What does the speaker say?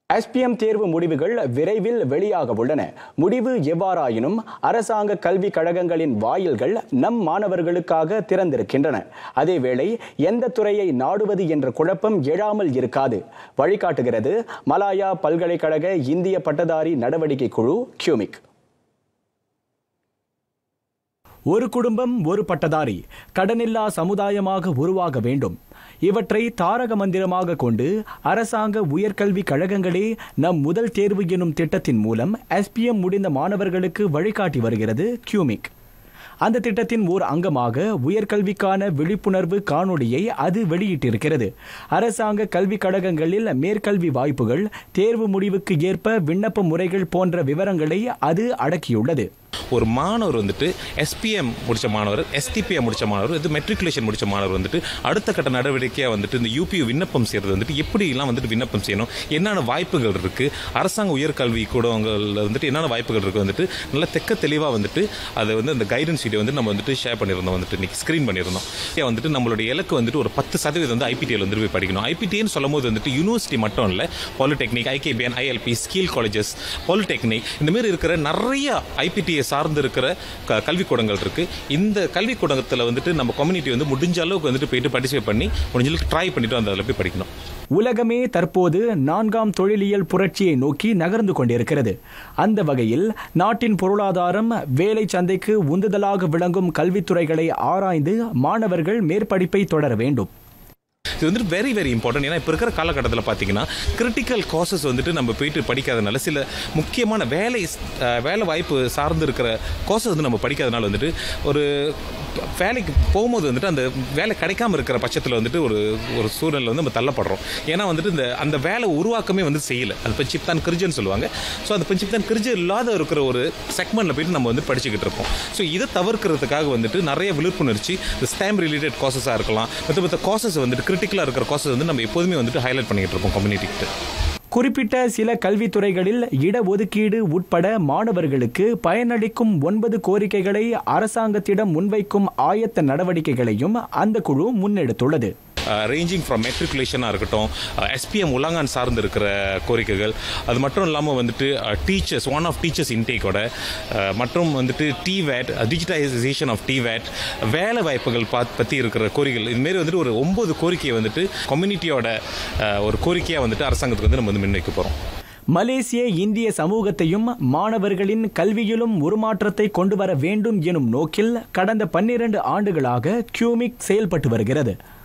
SPM தேர்வு முடிவுகள் விரைவில் வெளியாக உள்ளன முடிவு எவ்வாறாயினும் அரசாங்க கல்விக் கழகங்களின் வாயில்கள் நம் மாணவர்களுக்காக திறந்திருக்கின்றன அதேவேளை எந்த துறையை நாடுவது என்ற குழப்பம் எழாமல் இருக்காது வழிகாட்டுகிறது மலாயா பல்கலைக்கழக இந்திய பட்டதாரி நடவடிக்கை குழு கியூமிக் ஒரு குடும்பம் ஒரு பட்டதாரி கடனில்லா சமுதாயமாக உருவாக வேண்டும் இவற்றை தாரக மந்திரமாக கொண்டு அரசாங்க உயர்கல்வி கழகங்களே நம் முதல் தேர்வு எனும் திட்டத்தின் மூலம் எஸ்பிஎம் முடிந்த மாணவர்களுக்கு வழிகாட்டி வருகிறது கியூமிக் அந்த திட்டத்தின் ஓர் அங்கமாக உயர்கல்விக்கான விழிப்புணர்வு காணொளியை அது வெளியிட்டிருக்கிறது அரசாங்க கல்விக் கழகங்களில் மேற்கல்வி வாய்ப்புகள் தேர்வு முடிவுக்கு ஏற்ப விண்ணப்ப முறைகள் போன்ற விவரங்களை அது அடக்கியுள்ளது ஒரு மாணவர் வந்துட்டு எஸ்பிஎம் முடிச்ச மாணவர் எஸ்டிபிஎம் முடிச்ச மாணவர் இது மெட்ரிகுலேஷன் முடிச்ச மாணவர் வந்துட்டு அடுத்த கட்ட நடவடிக்கையாக வந்துட்டு இந்த யூபியூ விண்ணப்பம் செய்யறது வந்துட்டு எப்படிலாம் வந்துட்டு விண்ணப்பம் செய்யணும் என்னென்ன வாய்ப்புகள் இருக்கு அரசாங்க உயர்கல்வி கூடங்களில் வந்துட்டு என்னென்ன வாய்ப்புகள் இருக்கு வந்துட்டு நல்ல தெக்க தெளிவாக வந்துட்டு அதை வந்து அந்த கைடன்ஸ் வீடியோ வந்து நம்ம வந்துட்டு ஷேர் பண்ணியிருந்தோம் வந்துட்டு இன்னைக்கு ஸ்க்ரீன் பண்ணியிருந்தோம் ஏன் வந்துட்டு நம்மளுடைய இலக்கு வந்துட்டு ஒரு பத்து சதவீதம் வந்து ஐபிடிஎல் வந்து போய் படிக்கணும் ஐபிடின்னு சொல்லும் போது வந்துட்டு யூனிவர்சிட்டி மட்டும் இல்லை polytechnic IKBN ILP skill colleges polytechnic இந்த மாதிரி இருக்கிற நிறைய ஐபிடிஐ சார்ந்து இருக்கிற க- கல்விக்கூடங்கள் இருக்கு இந்த கல்விக்கூடத்தில் வந்துட்டு நம்ம கம்யூனிட்டி வந்து முடிஞ்ச அளவுக்கு வந்துட்டு போயிட்டு பார்ட்டிசிபேட் பண்ணி முடிஞ்ச அளவுக்கு ட்ரை பண்ணிட்டு அந்த அதில் போய் படிக்கணும் உலகமே தற்போது நான்காம் தொழிலியல் புரட்சியை நோக்கி நகர்ந்து கொண்டிருக்கிறது அந்த வகையில் நாட்டின் பொருளாதாரம் வேலை சந்தைக்கு உந்துதலாக விளங்கும் கல்வித்துறைகளை ஆராய்ந்து மாணவர்கள் மேற்படிப்பை தொடர வேண்டும் இது வந்துட்டு வெரி வெரி இம்பார்ட்டன்ட் ஏன்னா இப்போ இருக்கிற காலகட்டத்தில் பார்த்தீங்கன்னா கிரிட்டிக்கல் காசஸ் வந்துட்டு நம்ம போயிட்டு படிக்காதனால சில முக்கியமான வேலை அஹ், வேலை வாய்ப்பு சார்ந்து இருக்கிற கோர்சஸ் வந்து நம்ம படிக்காதனால வந்துட்டு ஒரு வேலைக்கு போகும்போது வந்துட்டு அந்த வேலை கிடைக்காம இருக்கிற பட்சத்தில் வந்துட்டு ஒரு ஒரு சூழ்நிலை வந்து நம்ம தள்ளப்படுறோம் ஏன்னா வந்துட்டு இந்த அந்த வேலை உருவாக்கமே வந்து செய்யல அது இப்போ சிப் தான் கிரிஜன்னு சொல்லுவாங்க ஸோ அந்த சிப் தான் கிரிஜ் இல்லாத இருக்கிற ஒரு செக்மெண்ட்ல போயிட்டு நம்ம வந்து படிச்சுக்கிட்டு இருக்கோம் ஸோ இதை தவிர்க்கிறதுக்காக வந்துட்டு நிறைய விழிப்புணர்ச்சி இந்த ஸ்டாம்ப் ரிலேட்டட் கோர்சஸாக இருக்கலாம் மற்ற மற்ற கோர்சஸ் வந்துட்டு கிரிட்டிக்கலாக இருக்கிற கோர்சஸ் வந்து நம்ம எப்போதுமே வந்துட்டு ஹைலைட் பண்ணிக்கிட்டு இருப்போம் கம்யூனிட்டிக்கு குறிப்பிட்ட சில கல்வித்துறைகளில் இடஒதுக்கீடு உட்பட மாணவர்களுக்கு பயனளிக்கும் ஒன்பது கோரிக்கைகளை அரசாங்கத்திடம் முன்வைக்கும் ஆயத்த நடவடிக்கைகளையும் அந்த குழு முன்னெடுத்துள்ளது ரேஞ்சிங் ஃப்ரம் மெட்ரிகுலேஷனாக இருக்கட்டும் எஸ்பிஎம் உலகான் சார்ந்து இருக்கிற கோரிக்கைகள் அது மட்டும் இல்லாமல் வந்துட்டு டீச்சர்ஸ் ஒன் ஆஃப் டீச்சர்ஸ் இன்டேக்கோட மற்றும் வந்துட்டு டிவேட் டிஜிட்டலைசேஷன் ஆஃப் டிவேட் வேலை வாய்ப்புகள் பாத் பற்றி இருக்கிற கோரிக்கைகள் இதுமாரி வந்துட்டு ஒரு ஒம்பது கோரிக்கையை வந்துட்டு கம்யூனிட்டியோட ஒரு கோரிக்கையாக வந்துட்டு அரசாங்கத்துக்கு வந்து நம்ம வந்து முன்வைக்க போகிறோம் மலேசிய இந்திய சமூகத்தையும் மாணவர்களின் கல்வியிலும் உருமாற்றத்தை கொண்டு வர வேண்டும் எனும் நோக்கில் கடந்த பன்னிரண்டு ஆண்டுகளாக கியூமிக் செயல்பட்டு வருகிறது